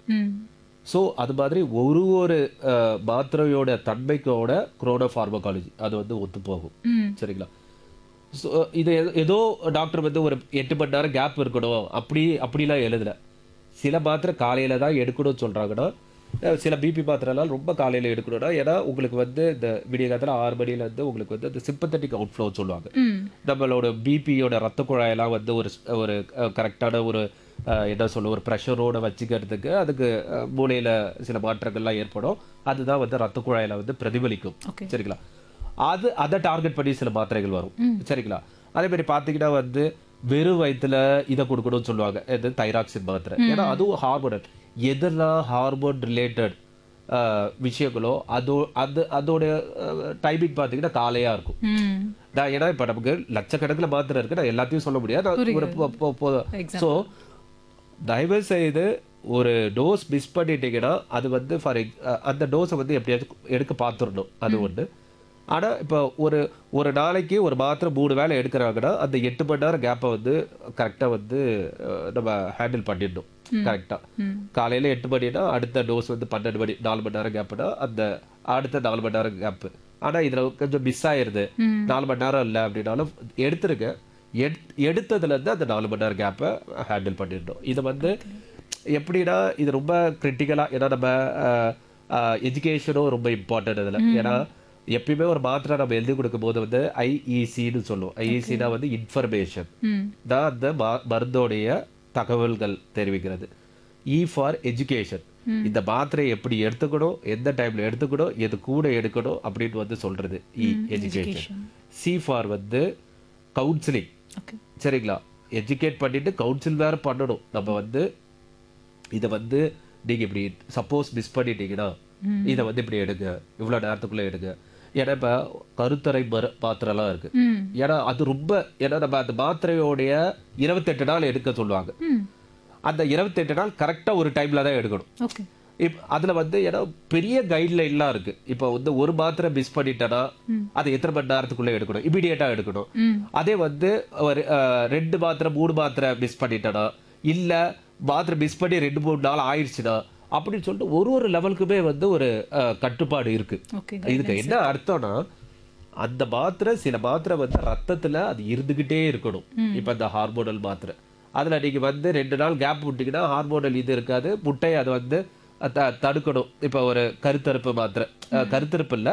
ம் ஸோ அது மாதிரி ஒரு ஒரு அஹ், மாத்திரையோட தன்மைக்கோட குரோனோ ஃபார்மகாலஜி அது வந்து ஒத்து போகும் ம் சரிங்களா ஸோ இது ஏதோ- ஏதோ டாக்டர் வந்து ஒரு எட்டு மணி நேரம் கேப் இருக்கணும் அப்படி அப்படிலாம் எழுதல சில மாத்திரை காலையில தான் எடுக்கணும்னு சொல்றாங்கன்னா அஹ் சில பிபி மாத்திரைலாம் ரொம்ப காலையில எடுக்கணும்னா ஏன்னா உங்களுக்கு வந்து இந்த விடிய காலத்தில் ஆறு மணில இருந்து உங்களுக்கு வந்து இந்த சிம்பத்தட்டிக் அவுட் ஃப்ளோ சொல்லுவாங்க ம் நம்மளோட பிபியோட ரத்த குழாயெல்லாம் வந்து ஒரு ஸ்- ஒரு கரெக்டான ஒரு அஹ், என்ன சொல்ல ஒரு ப்ரெஷரோட வச்சுக்கிறதுக்கு அதுக்கு அஹ், மூளையில சில மாற்றங்கள்லாம் ஏற்படும் அதுதான் வந்து ரத்த குழாயில வந்து பிரதிபலிக்கும் ஓகே சரிங்களா அது அதை டார்கெட் பண்ணி சில மாத்திரைகள் வரும் சரிங்களா அதே மாதிரி பார்த்தீங்கன்னா வந்து வெறும் வயித்துல இதை கொடுக்கணும்னு சொல்லுவாங்க இது தைராக்சின் மாத்திரை ஏன்னா அதுவும் ஹார்மோனல் எதெல்லாம் ஹார்மோன் ரிலேட்டட் விஷயங்களோ அதோ அது அதோட டைமிங் பார்த்தீங்கன்னா காலையா இருக்கும் ம் நான் ஏன்னா இப்போ நமக்கு லட்சக்கணக்கில் மாத்திரை இருக்கு நான் எல்லாத்தையும் சொல்ல முடியாது நான் ஒரு பொ- பொ- பொ- Example. ஸோ தயவு செய்து ஒரு டோஸ் மிஸ் பண்ணிட்டீங்கன்னா அது வந்து ஃபார் அந்த டோஸை வந்து எப்படியாச்சும் எடுக்க பார்த்துடணும் அது ஒன்று ஆனா இப்போ ஒரு ஒரு நாளைக்கு ஒரு மாத்திரை மூணு வேளை எடுக்கிறாங்கன்னா அந்த எட்டு மணி நேரம் கேப்பை வந்து கரெக்டாக வந்து அஹ், நம்ம ஹேண்டில் பண்ணிடணும் கரெக்டாக காலையில எட்டு மணினா அடுத்த டோஸ் வந்து பன்னெண்டு மணி நாலு மணி நேரம் கேப்புனா அந்த அடுத்த நாலு மணி நேரம் கேப்பு ஆனா இதுல கொஞ்சம் மிஸ் ஆயிருது நாலு மணி நேரம் இல்லை அப்படின்னாலும் எடுத்துருங்க எட்- எடுத்ததுல இருந்து அந்த நாலு மணி நேரம் கேப்பை ஹேண்டில் பண்ணிடணும் இது வந்து எப்படின்னா இது ரொம்ப கிரிட்டிக்கலா ஏன்னா நம்ம எஜுகேஷனும் ரொம்ப இம்பார்ட்டன்ட் இதுல ஏன்னா எப்பயுமே ஒரு மாத்திரை நம்ம எழுதி கொடுக்கும் போது வந்து ஐஇசின்னு சொல்லுவோம் ஐஇசினா வந்து இன்ஃபர்மேஷன் ம் தான் அந்த மா- மருந்தோடைய தகவல்கள் தெரிவிக்கிறது இ ஃபார் எஜுகேஷன் இந்த மாத்திரையை எப்படி எடுத்துக்கணும் எந்த டைம்ல எடுத்துக்கணும் எது கூட எடுக்கணும் அப்படின்னு வந்து சொல்றது இ எஜுகேஷன் சி ஃபார் வந்து கவுன்சிலிங் ஓகே சரிங்களா எஜுகேட் பண்ணிட்டு கவுன்சில் வேற பண்ணணும் நம்ம வந்து இதை வந்து நீங்க இப்படி சப்போஸ் மிஸ் பண்ணிட்டீங்கன்னா இதை வந்து இப்படி எடுங்க இவ்வளவு நேரத்துக்குள்ள எடுங்க ஏன்னா இப்ப கருத்தரை மரு மாத்திரைலாம் இருக்கு ம் ஏன்னா அது ரொம்ப ஏன்னா நம்ம அந்த மாத்திரையோடைய இருபத்தெட்டு நாள் எடுக்க சொல்லுவாங்க ம் அந்த இருபத்தெட்டு நாள் கரெக்டா ஒரு டைம்ல தான் எடுக்கணும் ஓகே இப் அதுல வந்து ஏன்னா பெரிய கைட்லைன்லாம் இருக்கு இப்போ வந்து ஒரு மாத்திரை மிஸ் பண்ணிட்டேன்னா அதை எத்தனை மணி நேரத்துக்குள்ள எடுக்கணும் இமீடியட்டா எடுக்கணும் ம் அதே வந்து ஒரு அஹ், ரெண்டு மாத்திரை மூணு மாத்திரை மிஸ் பண்ணிட்டேனா இல்ல மாத்திரை மிஸ் பண்ணி ரெண்டு மூணு நாள் ஆயிடுச்சுனா அப்படின்னு சொல்லிட்டு ஒரு ஒரு லெவலுக்குமே வந்து ஒரு அஹ், கட்டுப்பாடு இருக்கு ஓகே இதுக்கு என்ன அர்த்தம்னா அந்த மாத்திரை சில மாத்திரை வந்து ரத்தத்துல அது இருந்துகிட்டே இருக்கணும் இப்ப இந்த ஹார்மோனல் மாத்திரை அதுல நீங்க வந்து ரெண்டு நாள் கேப் விட்டீங்கன்னா ஹார்மோனல் இது இருக்காது முட்டை அதை வந்து த- தடுக்கணும் இப்ப ஒரு கருத்தறுப்பு மாத்திரை அஹ், கருத்தறுப்பு இல்ல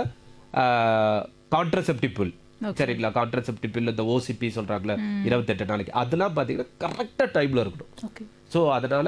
கான்ட்ரசெப்டிவ் பில் சரிங்களா கான்ட்ரசெப்டிவ் பில் இந்த ஓசிபி சொல்றாங்களே இருபத்தெட்டு நாளைக்கு அதெல்லாம் பாத்தீங்கன்னா கரெக்டா டைம்ல இருக்கணும் ஓகே ஸோ அதனால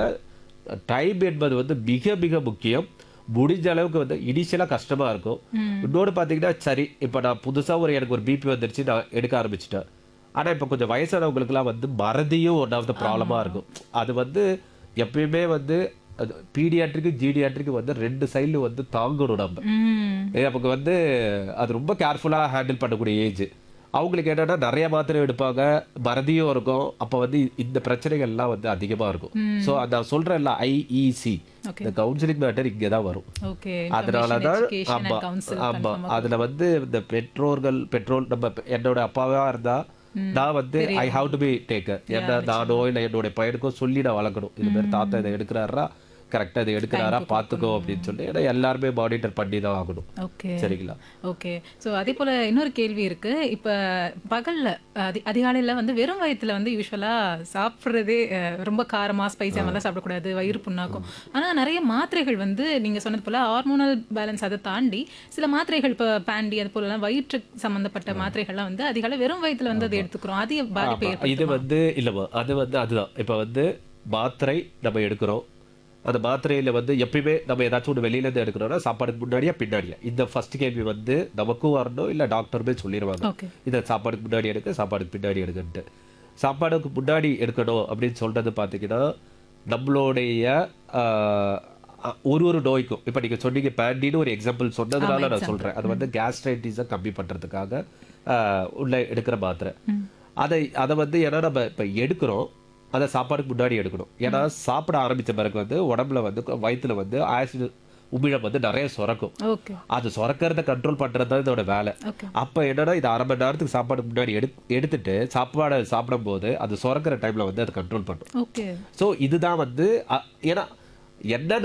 டைம் என்பது வந்து மிக மிக முக்கியம் முடிஞ்ச அளவுக்கு வந்து இனிஷியலாக கஷ்டமா இருக்கும் இன்னொன்று பார்த்தீங்கன்னா சரி இப்போ நான் புதுசா ஒரு எனக்கு ஒரு பிபி வந்துருச்சு நான் எடுக்க ஆரம்பிச்சிட்டேன் ஆனா இப்போ கொஞ்சம் வயசானவங்களுக்குலாம் வந்து மறதியும் ஒன் ஆஃப் த ப்ராப்ளமாக இருக்கும் அது வந்து எப்பயுமே வந்து பீடியாட்ரிக்கு ஜீடியாட்ரிக்கு வந்து ரெண்டு சைடில் வந்து தாங்கணும் நம்ம ம் ஏ, நமக்கு வந்து அது ரொம்ப கேர்ஃபுல்லாக ஹேண்டில் பண்ணக்கூடிய ஏஜ் அவங்களுக்கு என்னன்னா நிறைய மாத்திரை எடுப்பாங்க மறதியும் இருக்கும் அப்போ வந்து இந்த பிரச்சனைகள்லாம் வந்து அதிகமாக இருக்கும் ஸோ அந்த சொல்கிறேன்ல ஐஇசி ஓகே இந்த கவுன்சிலிங் மேட்டர் இங்கே தான் வரும் ஓகே அதனால தான் ஆமா கவுன்சில் ஆமா அதுல வந்து இந்த பெற்றோர்கள் பெட்ரோல் நம்ம பெ- என்னோட அப்பாவா இருந்தா நான் வந்து I have to be taker என்ன நானோ இல்ல என்னோட பையனுக்கோ சொல்லி நான் வளர்க்கணும் இது மாதிரி தாத்தா இதை எடுக்கிறாரா கரெக்டா இதை எடுக்கிறாரா பாத்துக்கோ அப்படின்னு சொல்லி ஏன்னா எல்லாருமே மானிட்டர் பண்ணி தான் ஆகணும் ஓகே சரிங்களா ஓகே ஸோ அதே போல இன்னொரு கேள்வி இருக்கு இப்போ பகல்ல அதி அதிகாலையில வந்து வெறும் வயித்துல வந்து யூஸ்வலா சாப்பிட்றதே அஹ், ரொம்ப காரமா ஸ்பைஸியாக மாதிரிலாம் சாப்பிடக்கூடாது வயிறு புண்ணாக்கும் ஆனா நிறைய மாத்திரைகள் வந்து நீங்க சொன்னது போல ஹார்மோனல் பேலன்ஸ் அதை தாண்டி சில மாத்திரைகள் இப்போ பேண்டி அது போலலாம் வயிற்று சம்பந்தப்பட்ட மாத்திரைகள்லாம் வந்து அதிகாலை வெறும் வயித்துல வந்து அதை எடுத்துக்கிறோம் அது பாதிப்பை ஆமா. இது வந்து இல்லம்மா அது வந்து அதுதான் இப்ப வந்து மாத்திரை நம்ம எடுக்கிறோம் அந்த மாத்திரையில வந்து எப்பயுமே நம்ம ஏதாச்சும் ஒன்று வெளியில இருந்து எடுக்கிறோம்னா சாப்பாடுக்கு முன்னாடியா பின்னாடியா இந்த ஃபர்ஸ்ட் கேள்வி வந்து நமக்கும் வரணும் இல்ல டாக்டருமே சொல்லிடுவாங்க ஓகே இதை சாப்பாடுக்கு முன்னாடி எடுக்க சாப்பாடுக்கு பின்னாடி எடுக்கன்ட்டு சாப்பாடுக்கு முன்னாடி எடுக்கணும் அப்படின்னு சொல்றது பார்த்தீங்கன்னா நம்மளுடைய ஆஹ், அ- ஒரு ஒரு நோய்க்கும் இப்போ நீங்க சொன்னீங்க பேண்டின்னு ஒரு எக்ஸாம்பிள் சொன்னதுனால நான் சொல்றேன் அது வந்து கேஸ்ட்ரைட்டிஸை கம்மி பண்றதுக்காக ஆஹ், உள்ள எடுக்கிற மாத்திரை அதை அதை வந்து ஏன்னா நம்ம இப்போ எடுக்கிறோம் அதை சாப்பாடுக்கு முன்னாடி எடுக்கணும் ஏன்னா சாப்பிட ஆரம்பிச்ச பிறகு வந்து உடம்புல வந்து வயித்துல வந்து ஆசிட் உமிழம் வந்து நிறைய சுரக்கும் ஓகே அது சுரக்கிறத கண்ட்ரோல் பண்றது தான் இதோட வேலை ஓகே அப்ப என்னன்னா இது அரை மணி நேரத்துக்கு சாப்பாடு முன்னாடி எடு எடுத்துட்டு சாப்பாடை சாப்பிடும் போது அது சுரக்கிற டைம்ல வந்து அது கண்ட்ரோல் பண்ணும் ஓகே ஸோ இதுதான் வந்து அ- ஏன்னா என்ன